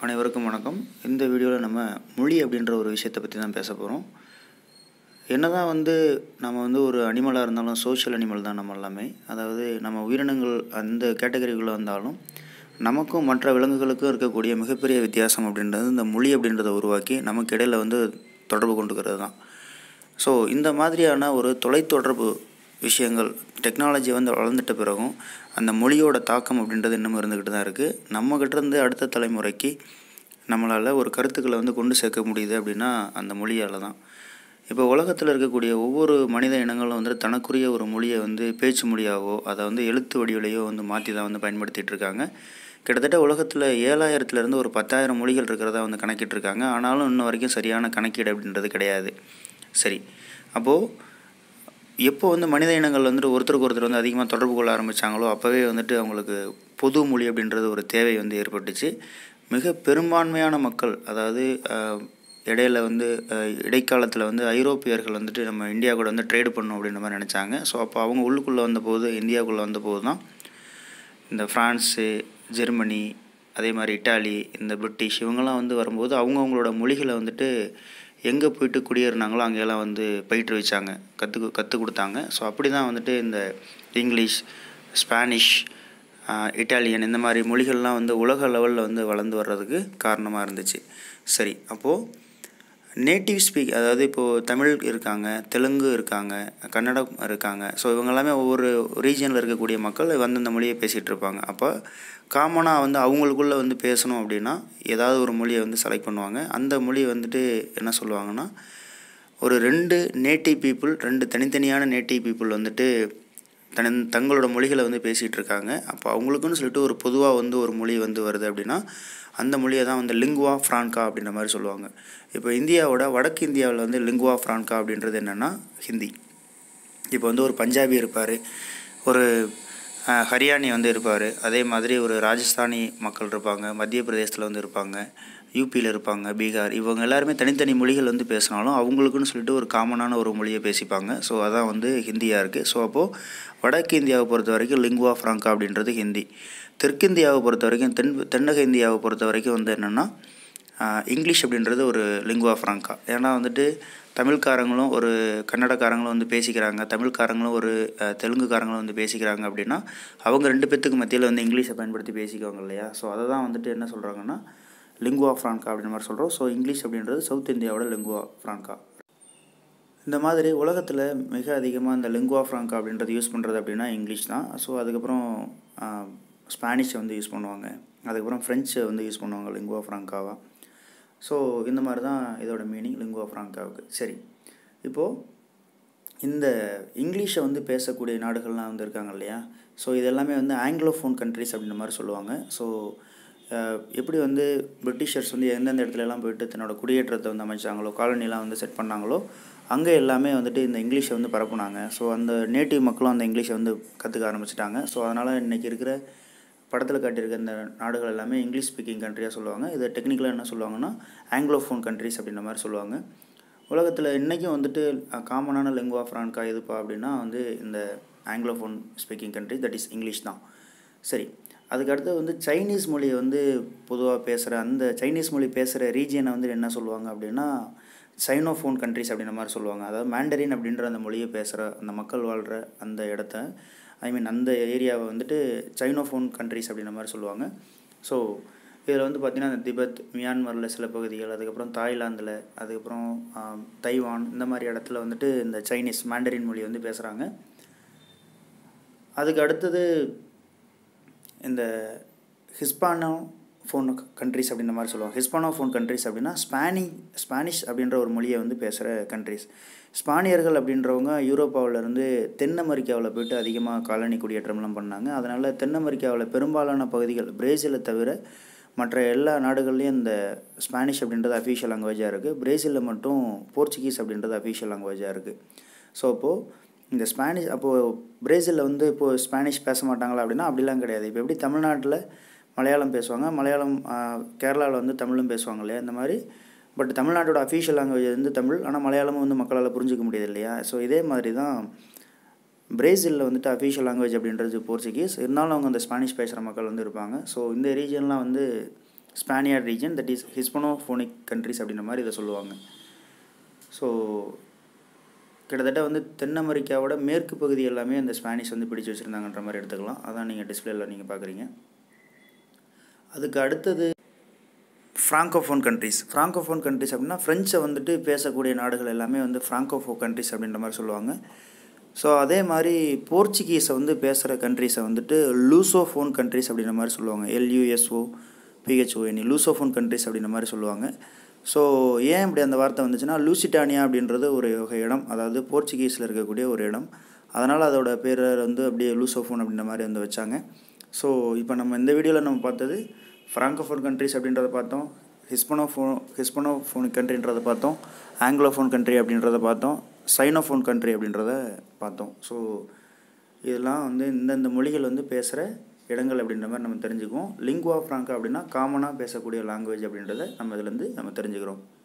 அனைவருக்கும் வணக்கம் இந்த வீடியோவில் நம்ம மொழி அப்படின்ற ஒரு விஷயத்தை பற்றி தான் பேச போகிறோம் என்னதான் வந்து நம்ம வந்து ஒரு அனிமலாக இருந்தாலும் சோஷியல் அனிமல் தான் நம்ம எல்லாமே அதாவது நம்ம உயிரினங்கள் அந்த கேட்டகரிக்குள்ளே வந்தாலும் நமக்கும் மற்ற விலங்குகளுக்கும் இருக்கக்கூடிய மிகப்பெரிய வித்தியாசம் அப்படின்றது இந்த மொழி அப்படின்றத உருவாக்கி நமக்கு இடையில் வந்து தொடர்பு கொண்டுக்கிறது தான் ஸோ இந்த மாதிரியான ஒரு தொலைத்தொடர்பு விஷயங்கள் டெக்னாலஜி வந்து வளர்ந்துட்ட பிறகும் அந்த மொழியோட தாக்கம் அப்படின்றது இன்னமும் இருந்துக்கிட்டு தான் இருக்குது நம்மக்கிட்ட இருந்து அடுத்த தலைமுறைக்கு நம்மளால் ஒரு கருத்துக்களை வந்து கொண்டு சேர்க்க முடியுது அப்படின்னா அந்த மொழியால் தான் இப்போ உலகத்தில் இருக்கக்கூடிய ஒவ்வொரு மனித இனங்களும் வந்து தனக்குரிய ஒரு மொழியை வந்து பேச்சு மொழியாவோ அதை வந்து எழுத்து வடிவிலையோ வந்து மாற்றி தான் வந்து பயன்படுத்திகிட்டு இருக்காங்க கிட்டத்தட்ட உலகத்தில் ஏழாயிரத்துலேருந்து ஒரு பத்தாயிரம் மொழிகள் இருக்கிறதா வந்து கணக்கிட்டு இருக்காங்க ஆனாலும் இன்ன வரைக்கும் சரியான கணக்கீடு அப்படின்றது கிடையாது சரி அப்போது எப்போ வந்து மனித இனங்கள் வந்துட்டு ஒருத்தருக்கு ஒருத்தர் வந்து அதிகமாக தொடர்பு கொள்ள ஆரம்பித்தாங்களோ அப்போவே வந்துட்டு அவங்களுக்கு பொது மொழி அப்படின்றது ஒரு தேவை வந்து ஏற்பட்டுச்சு மிக பெரும்பான்மையான மக்கள் அதாவது அஹ், இடையில வந்து அஹ், இடைக்காலத்தில் வந்து ஐரோப்பியர்கள் வந்துட்டு நம்ம இந்தியா கூட வந்து ட்ரேடு பண்ணணும் அப்படின்ற மாதிரி நினச்சாங்க ஸோ அப்போ அவங்க உள்ளுக்குள்ளே வந்தபோது இந்தியாவுக்குள்ளே வந்தபோது தான் இந்த ஃப்ரான்ஸு ஜெர்மனி அதே மாதிரி இட்டாலி இந்த பிரிட்டிஷ் இவங்கெல்லாம் வந்து வரும்போது அவங்கவுங்களோட மொழிகளை வந்துட்டு எங்கே போயிட்டு குடியேறினாங்களோ அங்கெல்லாம் வந்து பயிற்றுவிச்சாங்க கற்று கற்றுக் கொடுத்தாங்க ஸோ அப்படி தான் வந்துட்டு இந்த இங்கிலீஷ் ஸ்பானிஷ் ஆஹ், இட்டாலியன் இந்த மாதிரி மொழிகள்லாம் வந்து உலக லெவலில் வந்து வளர்ந்து வர்றதுக்கு காரணமாக இருந்துச்சு சரி அப்போது நேட்டிவ் ஸ்பீக் அதாவது இப்போது தமிழ் இருக்காங்க தெலுங்கு இருக்காங்க கன்னடம் இருக்காங்க ஸோ இவங்க எல்லாமே ஒவ்வொரு ரீஜனில் இருக்கக்கூடிய மக்கள் வந்து அந்த மொழியை பேசிகிட்டு இருப்பாங்க அப்போ காமனாக வந்து அவங்களுக்குள்ளே வந்து பேசணும் அப்படின்னா ஏதாவது ஒரு மொழியை வந்து செலக்ட் பண்ணுவாங்க அந்த மொழி வந்துட்டு என்ன சொல்லுவாங்கன்னா ஒரு ரெண்டு நேட்டிவ் பீப்புள் ரெண்டு தனித்தனியான நேட்டிவ் பீப்புள் வந்துட்டு தன் தங்களோட மொழிகளை வந்து பேசிகிட்டு இருக்காங்க அப்போ அவங்களுக்குன்னு சொல்லிட்டு ஒரு பொதுவாக வந்து ஒரு மொழி வந்து வருது அப்படின்னா அந்த மொழியை தான் வந்து லிங்குவா ஃப்ரான்கா அப்படின்ற மாதிரி சொல்லுவாங்க இப்போ இந்தியாவோட வடக்கு இந்தியாவில் வந்து லிங்குவா ஃப்ரான்கா அப்படின்றது என்னென்னா ஹிந்தி இப்போ வந்து ஒரு பஞ்சாபி இருப்பார் ஒரு அஹ், ஹரியானி வந்து இருப்பார் அதே மாதிரி ஒரு ராஜஸ்தானி மக்கள் இருப்பாங்க மத்திய பிரதேசத்தில் வந்து இருப்பாங்க யூபியில் இருப்பாங்க பீகார் இவங்க எல்லாருமே தனித்தனி மொழிகள் வந்து பேசினாலும் அவங்களுக்குன்னு சொல்லிட்டு ஒரு காமனான ஒரு மொழியை பேசிப்பாங்க ஸோ அதான் வந்து ஹிந்தியாக இருக்குது ஸோ அப்போது வடக்கு இந்தியாவை பொறுத்த வரைக்கும் லிங்குவா ஃப்ராங்கா அப்படின்றது ஹிந்தி தெற்கிந்தியாவை பொறுத்த வரைக்கும் தென் தென்னக இந்தியாவை பொறுத்த வரைக்கும் வந்து என்னென்னா இங்கிலீஷ் அப்படின்றது ஒரு லிங்குவா ஃப்ராங்கா ஏன்னா வந்துட்டு தமிழ்காரங்களும் ஒரு கன்னடக்காரங்களும் வந்து பேசிக்கிறாங்க தமிழ்காரங்களும் ஒரு அஹ், தெலுங்குக்காரங்களும் வந்து பேசிக்கிறாங்க அப்படின்னா அவங்க ரெண்டு பேத்துக்கு மத்தியில் வந்து இங்கிலீஷை பயன்படுத்தி பேசிக்குவாங்க இல்லையா ஸோ அதை தான் வந்துட்டு என்ன சொல்கிறாங்கன்னா லிங்குவா ஃப்ராங்கா அப்படின்ற மாதிரி சொல்கிறோம் ஸோ இங்கிலீஷ் அப்படின்றது சவுத் இந்தியாவோட லிங்குவா ஃப்ராங்கா இந்த மாதிரி உலகத்தில் மிக அதிகமாக இந்த லிங்குவா ஃப்ராங்கா அப்படின்றது யூஸ் பண்ணுறது அப்படின்னா இங்கிலீஷ் தான் ஸோ அதுக்கப்புறம் ஸ்பானிஷை வந்து யூஸ் பண்ணுவாங்க அதுக்கப்புறம் ஃப்ரெஞ்சை வந்து யூஸ் பண்ணுவாங்க லிங்குவா ஃப்ராங்காவா ஸோ இந்த மாதிரி தான் இதோட மீனிங் லிங்குவா ஃப்ராங்காவுக்கு சரி இப்போது இந்த இங்கிலீஷை வந்து பேசக்கூடிய நாடுகள்லாம் வந்து இருக்காங்க இல்லையா ஸோ இதெல்லாமே வந்து ஆங்கிலோஃபோன் கண்ட்ரிஸ் அப்படின்ற மாதிரி சொல்லுவாங்க ஸோ எப்படி வந்து பிரிட்டிஷர்ஸ் வந்து எந்தெந்த இடத்துல எல்லாம் போயிட்டு தன்னோட குடியேற்றத்தை வந்து அமைச்சாங்களோ காலனிலாம் வந்து செட் பண்ணாங்களோ அங்கே எல்லாமே வந்துட்டு இந்த இங்கிலீஷை வந்து பரப்புனாங்க ஸோ அந்த நேட்டிவ் மக்களும் அந்த இங்கிலீஷை வந்து கற்றுக்க ஆரம்பிச்சிட்டாங்க ஸோ அதனால் இன்றைக்கி இருக்கிற படத்தில் காட்டியிருக்க இந்த நாடுகள் எல்லாமே இங்கிலீஷ் ஸ்பீக்கிங் கண்ட்ரியாக சொல்லுவாங்க இதை டெக்னிக்கலாக என்ன சொல்லுவாங்கன்னா ஆங்கிலோஃபோன் கண்ட்ரிஸ் அப்படின்ற மாதிரி சொல்லுவாங்க உலகத்தில் இன்றைக்கும் வந்துட்டு காமனான லிங்குவா ஃப்ரான்கா எதுப்பா அப்படின்னா வந்து இந்த anglophone speaking country that is English தான் சரி அதுக்கடுத்து வந்து சைனீஸ் மொழியை வந்து பொதுவாக பேசுகிற அந்த சைனீஸ் மொழி பேசுகிற ரீஜியனை வந்து என்ன சொல்லுவாங்க அப்படின்னா சைனோஃபோன் கண்ட்ரிஸ் அப்படின்ற மாதிரி சொல்லுவாங்க அதாவது மேண்டரின் அப்படின்ற அந்த மொழியை பேசுகிற அந்த மக்கள் வாழ்கிற அந்த இடத்த ஐ மீன் அந்த ஏரியாவை வந்துட்டு சைனோஃபோன் கண்ட்ரிஸ் அப்படின்ற மாதிரி சொல்லுவாங்க ஸோ இதில் வந்து பார்த்திங்கன்னா இந்த திபெத் மியான்மரில் சில பகுதிகள் அதுக்கப்புறம் தாய்லாந்தில் அதுக்கப்புறம் ஆம், தைவான் இந்த மாதிரி இடத்துல வந்துட்டு இந்த சைனீஸ் மேண்டரின் மொழி வந்து பேசுகிறாங்க அதுக்கு அடுத்தது இந்த ஹிஸ்பானோ ஃபோன் கண்ட்ரிஸ் அப்படின்ற மாதிரி சொல்லுவாங்க ஹிஸ்பானோ ஃபோன் கண்ட்ரிஸ் அப்படின்னா ஸ்பானி ஸ்பானிஷ் அப்படின்ற ஒரு மொழியை வந்து பேசுகிற கண்ட்ரிஸ் ஸ்பானியர்கள் அப்படின்றவங்க யூரோப்பாவிலேருந்து தென் அமெரிக்காவில் போயிட்டு அதிகமாக காலனி குடியேற்றம்லாம் பண்ணாங்க அதனால் தென் அமெரிக்காவில் பெரும்பாலான பகுதிகள் பிரேசிலை தவிர மற்ற எல்லா நாடுகள்லேயும் இந்த ஸ்பானிஷ் அப்படின்றது அஃபீஷியல் லாங்குவேஜாக இருக்குது பிரேசிலில் மட்டும் போர்ச்சுகீஸ் அப்படின்றது அஃபீஷியல் லாங்குவேஜாக இருக்குது ஸோ அப்போது இந்த ஸ்பானிஷ் அப்போது பிரேசிலில் வந்து இப்போது ஸ்பானிஷ் பேச மாட்டாங்களா அப்படின்னா அப்படிலாம் கிடையாது இப்போ எப்படி தமிழ்நாட்டில் மலையாளம் பேசுவாங்க மலையாளம் கேரளாவில் வந்து தமிழும் பேசுவாங்க இல்லையா இந்த மாதிரி பட் தமிழ்நாட்டோட அஃபீஷியல் லாங்குவேஜ் வந்து தமிழ் ஆனால் மலையாளமும் வந்து மக்களால் புரிஞ்சிக்க முடியாது இல்லையா ஸோ இதே மாதிரி தான் பிரேசிலில் வந்துட்டு அஃபீஷியல் லாங்குவேஜ் அப்படின்றது போர்ச்சுகீஸ் இருந்தாலும் அவங்க அந்த ஸ்பானிஷ் பேசுகிற மக்கள் வந்து இருப்பாங்க ஸோ இந்த ரீஜன்லாம் வந்து Spaniard region that is hispanophonic countries அப்படின்ற மாதிரி இதை சொல்லுவாங்க ஸோ கிட்டத்தட்ட வந்து தென் அமெரிக்காவோட மேற்கு பகுதி எல்லாமே அந்த ஸ்பானிஷ் வந்து பிடிச்சு வச்சுருந்தாங்கன்ற மாதிரி எடுத்துக்கலாம் அதான் நீங்கள் டிஸ்பிளேல நீங்கள் பார்க்குறீங்க அதுக்கு அடுத்தது ஃப்ராங்கோஃபோன் கண்ட்ரிஸ் ஃப்ராங்கோஃபோன் கண்ட்ரிஸ் அப்படின்னா ஃப்ரெஞ்சை வந்துட்டு பேசக்கூடிய நாடுகள் எல்லாமே வந்து ஃப்ராங்கோஃபோ கண்ட்ரிஸ் அப்படின்ற மாதிரி சொல்லுவாங்க ஸோ அதே மாதிரி போர்ச்சுகீஸை வந்து பேசுகிற கண்ட்ரிஸை வந்துட்டு லூசோஃபோன் கண்ட்ரிஸ் அப்படின்ற மாதிரி சொல்லுவாங்க எல்யூஎஸ்ஓ பிஹெச்ஓஎன்இ லூசோஃபோன் கண்ட்ரிஸ் அப்படின்ற மாதிரி சொல்லுவாங்க ஸோ ஏன் இப்படி அந்த வார்த்தை வந்துச்சுன்னா லூசிட்டானியா அப்படின்றது ஒரு வகை இடம் அதாவது போர்ச்சுகீஸில் இருக்கக்கூடிய ஒரு இடம் அதனால் அதோட பேர் வந்து அப்படியே லூசோஃபோன் அப்படின்ற மாதிரி வந்து வச்சாங்க ஸோ இப்போ நம்ம இந்த வீடியோவில் நம்ம பார்த்தது ஃப்ராங்கோஃபோன் கண்ட்ரிஸ் அப்படின்றத பார்த்தோம் ஹிஸ்பனோஃபோன் ஹிஸ்பனோஃபோன் கண்ட்ரின்றத பார்த்தோம் ஆங்கிலோஃபோன் கண்ட்ரி அப்படின்றத பார்த்தோம் சைனோஃபோன் கண்ட்ரி அப்படின்றத பார்த்தோம் ஸோ இதெல்லாம் வந்து இந்தந்த மொழிகள் வந்து பேசுகிற இடங்கள் அப்படின்ற மாதிரி நம்ம தெரிஞ்சுக்குவோம் லிங்குவா ஃப்ராங்கா அப்படின்னா காமனாக பேசக்கூடிய லாங்குவேஜ் அப்படின்றத நம்ம இதுலேருந்து நம்ம தெரிஞ்சுக்கிறோம்